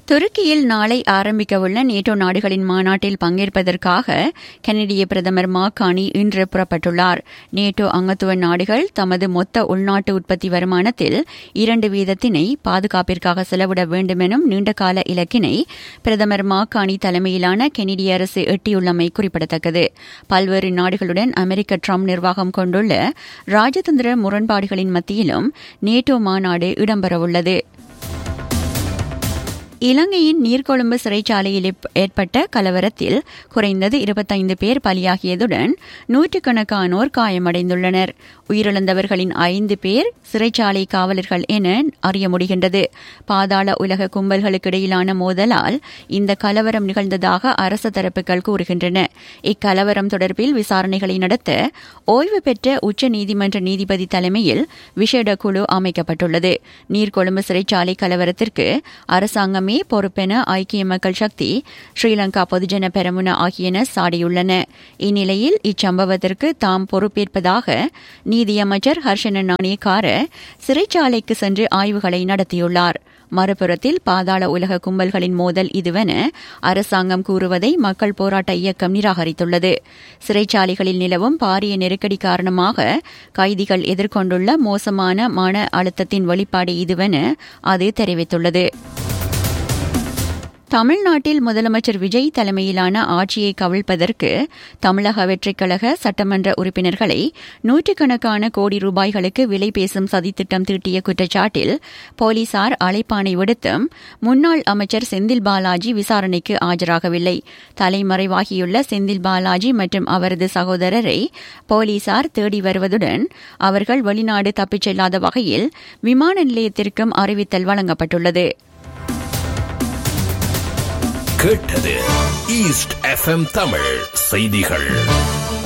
துருக்கியில் நாளை ஆரம்பிக்கவுள்ள நேட்டோ நாடுகளின் மாநாட்டில் பங்கேற்பதற்காக கனடிய பிரதமர் மாக்கானி இன்று புறப்பட்டுள்ளார் நேட்டோ அங்கத்துவ நாடுகள் தமது மொத்த உள்நாட்டு உற்பத்தி வருமானத்தில் இரண்டு வீதத்தினை பாதுகாப்பிற்காக செலவிட வேண்டுமெனும் நீண்டகால இலக்கினை பிரதமர் மாக்கானி தலைமையிலான கெனடிய அரசு எட்டியுள்ளமை குறிப்பிடத்தக்கது பல்வேறு நாடுகளுடன் அமெரிக்க ட்ரம்ப் நிர்வாகம் கொண்டுள்ள ராஜதந்திர முரண்பாடுகளின் மத்தியிலும் நேட்டோ மாநாடு இடம்பெறவுள்ளது இலங்கையின் நீர்கொழும்பு சிறைச்சாலையில் ஏற்பட்ட கலவரத்தில் குறைந்தது இருபத்தைந்து பேர் பலியாகியதுடன் நூற்றுக்கணக்கானோர் காயமடைந்துள்ளனர் உயிரிழந்தவர்களின் ஐந்து பேர் சிறைச்சாலை காவலர்கள் என அறிய முடிகின்றது பாதாள உலக கும்பல்களுக்கு இடையிலான மோதலால் இந்த கலவரம் நிகழ்ந்ததாக அரச தரப்புகள் கூறுகின்றன இக்கலவரம் தொடர்பில் விசாரணைகளை நடத்த ஓய்வு பெற்ற உச்ச நீதிமன்ற நீதிபதி தலைமையில் விசேட குழு அமைக்கப்பட்டுள்ளது நீர்கொழும்பு சிறைச்சாலை கலவரத்திற்கு அரசாங்கம் மட்டுமே பொறுப்பென ஐக்கிய மக்கள் சக்தி ஸ்ரீலங்கா பொதுஜன பெரமுன ஆகியன சாடியுள்ளன இந்நிலையில் இச்சம்பவத்திற்கு தாம் பொறுப்பேற்பதாக நீதியமைச்சர் ஹர்ஷன நாணயக்கார சிறைச்சாலைக்கு சென்று ஆய்வுகளை நடத்தியுள்ளார் மறுபுறத்தில் பாதாள உலக கும்பல்களின் மோதல் இதுவென அரசாங்கம் கூறுவதை மக்கள் போராட்ட இயக்கம் நிராகரித்துள்ளது சிறைச்சாலைகளில் நிலவும் பாரிய நெருக்கடி காரணமாக கைதிகள் எதிர்கொண்டுள்ள மோசமான மன அழுத்தத்தின் வெளிப்பாடு இதுவென அது தெரிவித்துள்ளது தமிழ்நாட்டில் முதலமைச்சர் விஜய் தலைமையிலான ஆட்சியை கவிழ்ப்பதற்கு தமிழக வெற்றிக் கழக சட்டமன்ற உறுப்பினர்களை நூற்றுக்கணக்கான கோடி ரூபாய்களுக்கு விலை பேசும் சதித்திட்டம் தீட்டிய குற்றச்சாட்டில் போலீசார் அழைப்பானை விடுத்தும் முன்னாள் அமைச்சர் செந்தில் பாலாஜி விசாரணைக்கு ஆஜராகவில்லை தலைமறைவாகியுள்ள செந்தில் பாலாஜி மற்றும் அவரது சகோதரரை போலீசார் தேடி வருவதுடன் அவர்கள் வெளிநாடு தப்பிச் செல்லாத வகையில் விமான நிலையத்திற்கும் அறிவித்தல் வழங்கப்பட்டுள்ளது கேட்டது ஈஸ்ட் எஃப்எம் தமிழ் செய்திகள்